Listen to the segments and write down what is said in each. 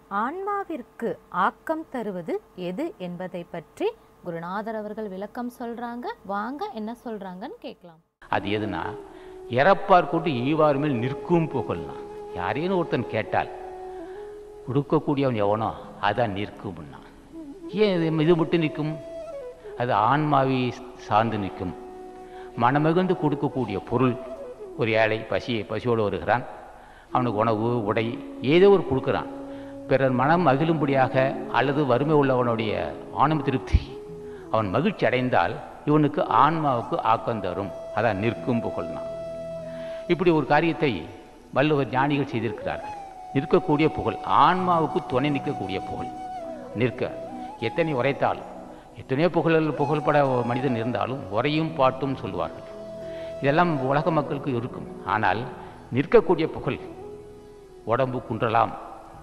ஆன்மாவிற்கு ஆக்கம் தருவது எது என்பதை பற்றி குருநாதர் அவர்கள் விளக்கம் சொல்றாங்க வாங்க என்ன சொல்றாங்கன்னு கேட்கலாம் அது எதுனா இறப்பார் கொண்டு ஈவார் மேல் நிற்கும் புகழ்னா யாரேனும் ஒருத்தன் கேட்டால் கொடுக்கக்கூடியவன் எவனோ அதான் நிற்கும்னா ஏன் இது இது மட்டும் நிற்கும் அது ஆன்மாவை சார்ந்து நிற்கும் மனமகிழ்ந்து கொடுக்கக்கூடிய பொருள் ஒரு ஏழை பசி பசியோடு வருகிறான் அவனுக்கு உணவு உடை ஏதோ ஒரு கொடுக்குறான் பிறர் மனம் மகிழும்படியாக அல்லது வறுமை உள்ளவனுடைய ஆனந்த திருப்தி அவன் மகிழ்ச்சி அடைந்தால் இவனுக்கு ஆன்மாவுக்கு ஆக்கம் தரும் அதான் நிற்கும் புகழ்னா இப்படி ஒரு காரியத்தை வள்ளுவர் ஞானிகள் செய்திருக்கிறார்கள் நிற்கக்கூடிய புகழ் ஆன்மாவுக்கு துணை நிற்கக்கூடிய புகழ் நிற்க எத்தனை உரைத்தாலும் எத்தனையோ புகழ் புகழ்பட மனிதன் இருந்தாலும் உரையும் பாட்டும் சொல்வார்கள் இதெல்லாம் உலக மக்களுக்கு இருக்கும் ஆனால் நிற்கக்கூடிய புகழ் உடம்பு குன்றலாம்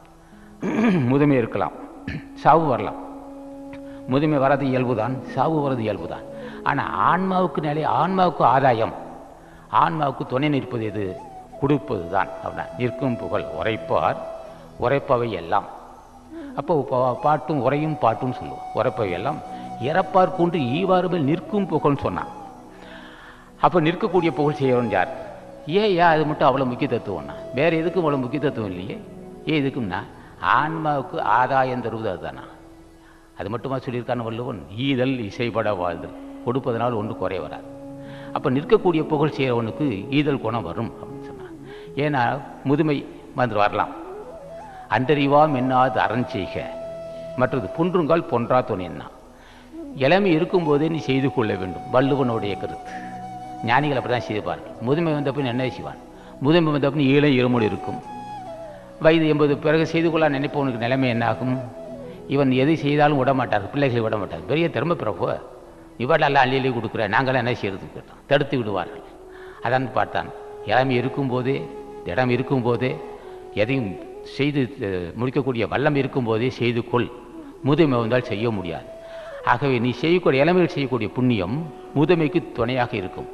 முதுமை இருக்கலாம் சாவு வரலாம் முதுமை வர்றது இயல்புதான் சாவு வர்றது இயல்புதான் ஆனால் ஆன்மாவுக்கு நிலை ஆன்மாவுக்கு ஆதாயம் ஆன்மாவுக்கு துணை நிற்பது எது கொடுப்பது தான் அப்படின்னா நிற்கும் புகழ் உரைப்பார் உரைப்பவை எல்லாம் அப்போ பா- பாட்டும் உரையும் பாட்டும் சொல்லுவோம் உரைப்பவை எல்லாம் இறப்பார் கொண்டு ஈவாறுமல் நிற்கும் புகழ்னு சொன்னான் அப்போ நிற்கக்கூடிய புகழ் செய்யறவன் யார் ஏன் ஏன் அது மட்டும் அவ்வளோ முக்கியத்துவம்னா வேற எதுக்கும் அவ்வளோ முக்கியத்துவம் இல்லையே ஏன் எதுக்கும்னா ஆன்மாவுக்கு ஆதாயம் தருவது அதுதானா அது மட்டுமா சொல்லியிருக்கான்னு வள்ளுவன் ஈதல் இசைப்பட வாழ்தல் கொடுப்பதனால் ஒன்று குறைய வராது அப்போ நிற்கக்கூடிய புகழ் செய்கிறவனுக்கு ஈதல் குணம் வரும் அப்படின்னு சொன்னான் ஏன்னா முதுமை வந்து வரலாம் அன்றறிவாம் என்னாது அறஞ்செய்க மற்றது புன்றுங்கால் பொன்றா துணைன்னா இளமை இருக்கும்போதே நீ செய்து கொள்ள வேண்டும் வள்ளுவனுடைய கருத்து ஞானிகள் அப்படி தான் செய்வார்கள் முதுமை வந்த பின் என்ன செய்வான் முதுமை வந்த பின் ஈழ இருமுடி இருக்கும் வயது எண்பது பிறகு செய்து கொள்ள நினைப்பவனுக்கு நிலைமை என்னாகும் இவன் எதை செய்தாலும் விட மாட்டார் பிள்ளைகளை விட மாட்டார் பெரிய திறமை பிரபு இவரெல்லாம் அள்ளி அள்ளி கொடுக்குற நாங்களாம் என்ன செய்யறது கேட்டான் தடுத்து விடுவார்கள் அதான் பார்த்தான் இளமை இருக்கும்போதே இடம் இருக்கும்போதே எதையும் செய்து அஹ், முடிக்கக்கூடிய வல்லம் இருக்கும்போதே செய்து கொள் முதுமை வந்தால் செய்ய முடியாது ஆகவே நீ செய்யக்கூடிய இளமையில் செய்யக்கூடிய புண்ணியம் முதுமைக்கு துணையாக இருக்கும்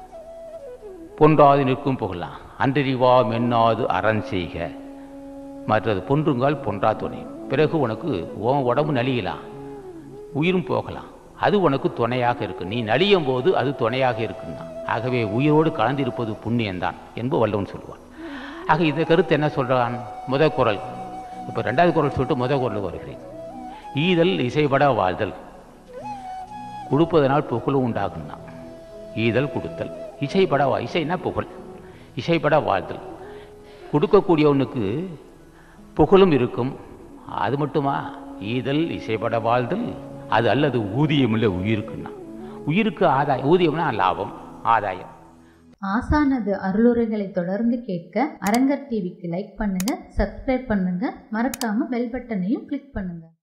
பொன்றாது நிற்கும் புகழலாம் அன்றறிவா மென்னாது அரண் செய்க மற்றது பொன்றுங்கால் பொன்றா துணை பிறகு உனக்கு உன் உடம்பு நலியலாம் உயிரும் போகலாம் அது உனக்கு துணையாக இருக்கு நீ நலியும் போது அது துணையாக இருக்குன்னா ஆகவே உயிரோடு கலந்திருப்பது புண்ணியம்தான் என்பது வல்லவன் சொல்லுவான் ஆக இந்த கருத்து என்ன சொல்றான் முத குரல் இப்போ ரெண்டாவது குரல் சொல்லிட்டு முத குரல் வருகிறேன் ஈதல் இசைபட வாழ்தல் கொடுப்பதனால் புகழும் உண்டாகும்னா ஈதல் கொடுத்தல் இசைப்பட வா இசைனா புகழ் இசைப்பட வாழ்தல் கொடுக்கக்கூடியவனுக்கு புகழும் இருக்கும் அது மட்டுமா ஈதல் இசைப்பட வாழ்தல் அது அல்லது ஊதியம் இல்லை உயிருக்குன்னா உயிருக்கு ஆதாயம் ஊதியம்னா லாபம் ஆதாயம் ஆசானது அருளுரைகளை தொடர்ந்து கேட்க அரங்கர் டிவிக்கு லைக் பண்ணுங்க சப்ஸ்கிரைப் பண்ணுங்க மறக்காம பெல் பட்டனையும் கிளிக் பண்ணுங்க